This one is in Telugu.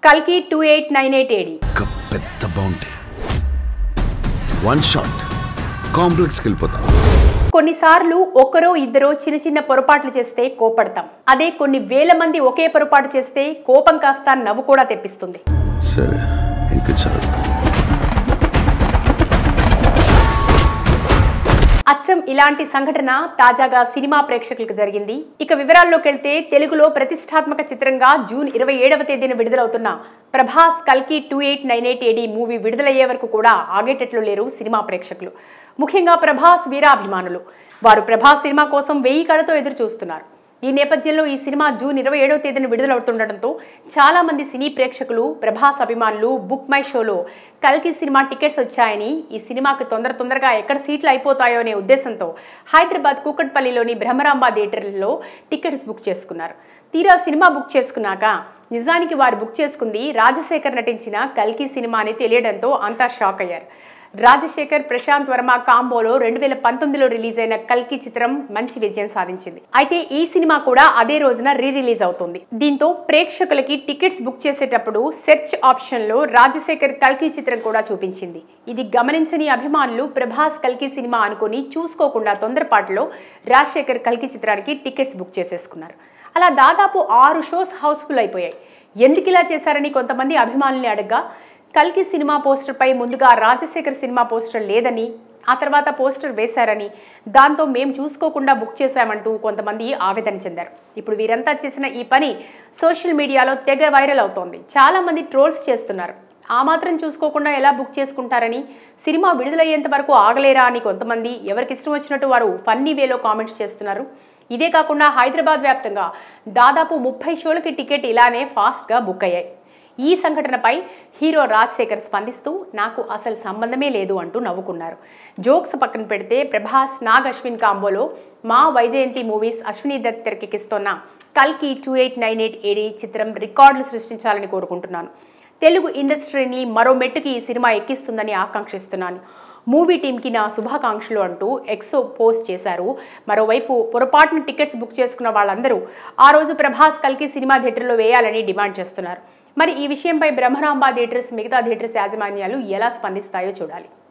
కల్కి two eight nine eight AD ఒక పెద్ద బౌంటీ వన్ షాట్ కాంప్లెక్స్కి వెళ్ళిపోతాం కొన్నిసార్లు ఒకరో ఇద్దరో చిన్న చిన్న పొరపాట్లు చేస్తే కోపడతాం అదే కొన్ని వేల మంది ఒకే పొరపాటు చేస్తే కోపం కాస్త నవ్వు కూడా తెప్పిస్తుంది సరే ఇంకా చాలు అచ్చం ఇలాంటి సంఘటన తాజాగా సినిమా ప్రేక్షకులకు జరిగింది ఇక వివరాల్లోకి వెళ్తే తెలుగులో ప్రతిష్టాత్మక చిత్రంగా జూన్ ఇరవై ఏడవ తేదీన విడుదలవుతున్న ప్రభాస్ కల్కి two eight nine eight AD movie విడుదలయ్యే వరకు కూడా ఆగేటట్లు లేరు సినిమా ప్రేక్షకులు ముఖ్యంగా ప్రభాస్ వీరాభిమానులు వారు ప్రభాస్ సినిమా కోసం వెయ్యి కళతో ఎదురు చూస్తున్నారు ఈ నేపథ్యంలో ఈ సినిమా జూన్ ఇరవై ఏడవ తేదీన విడుదలవుతుండటంతో చాలా మంది సినీ ప్రేక్షకులు ప్రభాస్ అభిమానులు బుక్ మై షోలో కల్కి సినిమా టికెట్స్ వచ్చాయని ఈ సినిమాకి తొందర తొందరగా ఎక్కడ సీట్లు అయిపోతాయో అనే ఉద్దేశంతో హైదరాబాద్ కూకట్పల్లిలోని బ్రహ్మరాంబ థియేటర్లో టికెట్స్ బుక్ చేసుకున్నారు తీరా సినిమా బుక్ చేసుకున్నాక నిజానికి వారు బుక్ చేసుకుంది రాజశేఖర్ నటించిన కల్కి సినిమా అని తెలియడంతో అంతా షాక్ అయ్యారు రాజశేఖర్ ప్రశాంత్ వర్మ కాంబోలో రెండు వేల పంతొమ్మిదిలో రిలీజ్ అయిన కల్కి చిత్రం మంచి విజయం సాధించింది అయితే ఈ సినిమా కూడా అదే రోజున రీ రిలీజ్ అవుతుంది దీంతో ప్రేక్షకులకి టికెట్స్ బుక్ చేసేటప్పుడు సెర్చ్ ఆప్షన్ లో రాజశేఖర్ కల్కి చిత్రం కూడా చూపించింది ఇది గమనించని అభిమానులు ప్రభాస్ కల్కి సినిమా అనుకుని చూసుకోకుండా తొందరపాటులో రాజశేఖర్ కల్కి చిత్రానికి టికెట్స్ బుక్ చేసేసుకున్నారు అలా దాదాపు ఆరు షోస్ హౌస్ఫుల్ అయిపోయాయి ఎందుకు ఇలా చేశారని కొంతమంది అభిమానుల్ని అడగ్గా కల్కి సినిమా పోస్టర్పై ముందుగా రాజశేఖర్ సినిమా పోస్టర్ లేదని ఆ తర్వాత పోస్టర్ వేశారని దాంతో మేము చూసుకోకుండా బుక్ చేశామంటూ కొంతమంది ఆవేదన చెందారు ఇప్పుడు వీరంతా చేసిన ఈ పని సోషల్ మీడియాలో తెగ వైరల్ అవుతోంది చాలా మంది ట్రోల్స్ చేస్తున్నారు ఆ మాత్రం చూసుకోకుండా ఎలా బుక్ చేసుకుంటారని సినిమా విడుదలయ్యేంత వరకు ఆగలేరా అని కొంతమంది ఎవరికి ఇష్టం వచ్చినట్టు వారు ఫన్నీ వేలో కామెంట్స్ చేస్తున్నారు ఇదే కాకుండా హైదరాబాద్ వ్యాప్తంగా దాదాపు ముప్పై షోలకి టికెట్ ఇలానే ఫాస్ట్గా బుక్ అయ్యాయి ఈ సంఘటనపై హీరో రాజశేఖర్ స్పందిస్తూ నాకు అసలు సంబంధమే లేదు అంటూ నవ్వుకున్నారు జోక్స్ పక్కన పెడితే ప్రభాస్ నాగ్ అశ్విన్ కాంబోలో మా వైజయంతి మూవీస్ అశ్విని దత్ తెరకెక్కిస్తున్న కల్కి two eight nine eight AD చిత్రం రికార్డులు సృష్టించాలని కోరుకుంటున్నాను తెలుగు ఇండస్ట్రీని మరో మెట్టుకి ఈ సినిమా ఎక్కిస్తుందని ఆకాంక్షిస్తున్నాను మూవీ టీంకి నా శుభాకాంక్షలు అంటూ ఎక్సో పోస్ట్ చేశారు మరోవైపు పొరపాటున టికెట్స్ బుక్ చేసుకున్న వాళ్ళందరూ ఆ రోజు ప్రభాస్ కల్కి సినిమా థియేటర్లో వేయాలని డిమాండ్ చేస్తున్నారు మరి ఈ విషయంపై బ్రహ్మరాంబ థియేటర్స్ మిగతా థియేటర్స్ యాజమాన్యాలు ఎలా స్పందిస్తాయో చూడాలి